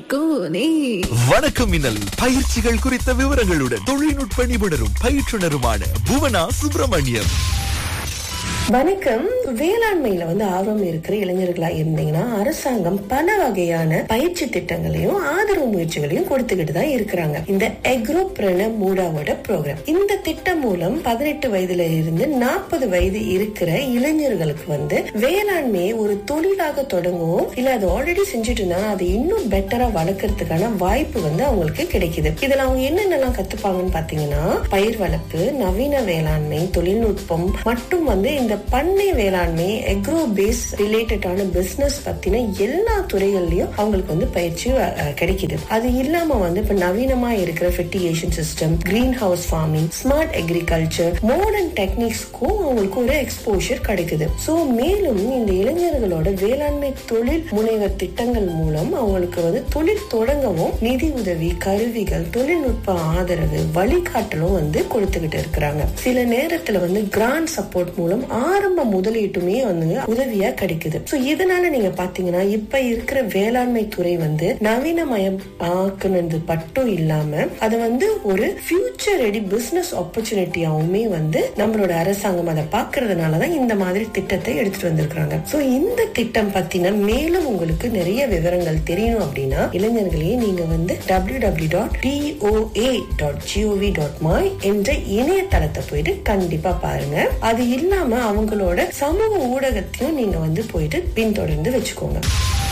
கோனே வணக்கம் மின்னல் பயிற்சிகள் குறித்த விவரங்களுடன் தொழில்நுட்ப நிபுணரும் பயிற்றுனருமான புவனா சுப்பிரமணியம் வணக்கம் வேளாண்மையில வந்து ஆர்வம் இருக்கிற இளைஞர்களா இருந்தீங்கன்னா அரசாங்கம் பல வகையான பயிற்சி திட்டங்களையும் ஆதரவு முயற்சிகளையும் கொடுத்துக்கிட்டு தான் இருக்கிறாங்க இந்த எக்ரோபிரண மூடாவோட ப்ரோக்ராம் இந்த திட்டம் மூலம் பதினெட்டு வயதுல இருந்து நாற்பது வயது இருக்கிற இளைஞர்களுக்கு வந்து வேளாண்மையை ஒரு தொழிலாக தொடங்கவும் இல்ல அது ஆல்ரெடி செஞ்சுட்டு இருந்தாங்க அதை இன்னும் பெட்டரா வளர்க்கறதுக்கான வாய்ப்பு வந்து அவங்களுக்கு கிடைக்குது இதுல அவங்க என்னென்னலாம் கத்துப்பாங்கன்னு பாத்தீங்கன்னா பயிர் வளர்ப்பு நவீன வேளாண்மை தொழில்நுட்பம் மற்றும் வந்து இந்த பண்ணை வேளாண்மை எக்ரோ பேஸ் ரிலேட்டடான பிசினஸ் பத்தின எல்லா துறைகள்லயும் அவங்களுக்கு வந்து பயிற்சி அஹ், கிடைக்குது அது இல்லாம வந்து இப்ப நவீனமா இருக்கிற fertigation system green house farming smart agriculture modern டெக்னிக்ஸ்க்கும் அவங்களுக்கு ஒரு எக்ஸ்போஷர் கிடைக்குது சோ மேலும் இந்த இளைஞர்களோட வேளாண்மை தொழில் முனைவர் திட்டங்கள் மூலம் அவங்களுக்கு வந்து தொழில் தொடங்கவும் நிதி உதவி கருவிகள் தொழில்நுட்ப ஆதரவு வழிகாட்டலும் வந்து கொடுத்துக்கிட்டு இருக்கிறாங்க சில நேரத்துல வந்து கிராண்ட் சப்போர்ட் மூலம் ஆரம்ப முதலீட்டுமே வந்து உதவியா கிடைக்குது சோ இதனால நீங்க பாத்தீங்கன்னா இப்ப இருக்கிற வேளாண்மை துறை வந்து நவீனமயம் ஆக்குனது மட்டும் இல்லாம அது வந்து ஒரு ஃபியூச்சர் ரெடி பிசினஸ் ஆப்பர்ச்சுனிட்டியாவுமே வந்து நம்மளோட அரசாங்கம் அதை பாக்குறதுனாலதான் இந்த மாதிரி திட்டத்தை எடுத்துட்டு வந்திருக்காங்க சோ இந்த திட்டம் பத்தின மேலும் உங்களுக்கு நிறைய விவரங்கள் தெரியணும் அப்படின்னா இளைஞர்களே நீங்க வந்து W W dot DOA dot GOV dot மாய் என்ற இணையதளத்தை போயிட்டு கண்டிப்பா பாருங்க அது இல்லாம அவங்களோட சமூக ஊடகத்தையும் நீங்க வந்து போயிட்டு பின்தொடர்ந்து வச்சுக்கோங்க